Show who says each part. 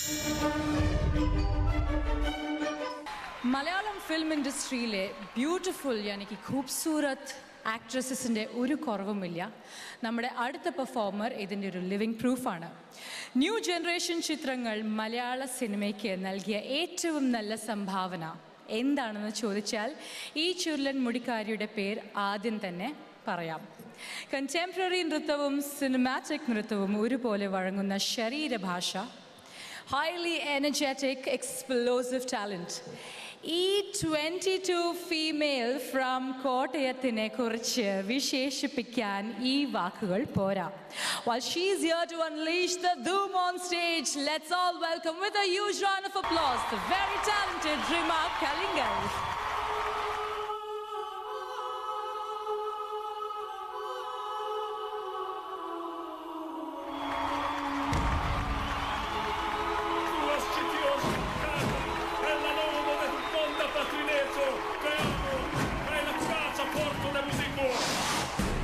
Speaker 1: Malayalam film ഇൻഡസ്ട്രിയിലെ beautiful യാനിക്ക് ഖൂബ്സൂരത്ത് ആക്ട്രസസിൻ്റെ ഒരു കുറവുമില്ല നമ്മുടെ അടുത്ത പെർഫോമർ ഇതിൻ്റെ ഒരു ലിവിങ് പ്രൂഫാണ് ന്യൂ ജനറേഷൻ ചിത്രങ്ങൾ മലയാള സിനിമയ്ക്ക് നൽകിയ ഏറ്റവും നല്ല സംഭാവന എന്താണെന്ന് ചോദിച്ചാൽ ഈ ചുരുളൻ മുടിക്കാരിയുടെ പേര് ആദ്യം തന്നെ പറയാം കണ്ടംപററി നൃത്തവും സിനിമാറ്റിക് നൃത്തവും ഒരുപോലെ വഴങ്ങുന്ന ശരീരഭാഷ highly energetic, explosive talent. ഈ ട്വൻറ്റി ടു ഫീമെയിൽ ഫ്രം കോട്ടയത്തിനെ കുറിച്ച് വിശേഷിപ്പിക്കാൻ ഈ വാക്കുകൾ പോരാ While she's here to unleash the doom on stage, let's all welcome with a huge round of applause the very talented Rima Kalingal.
Speaker 2: Tua scipiosa è la logo del mondo patrineto che amo è la faccia porto da musico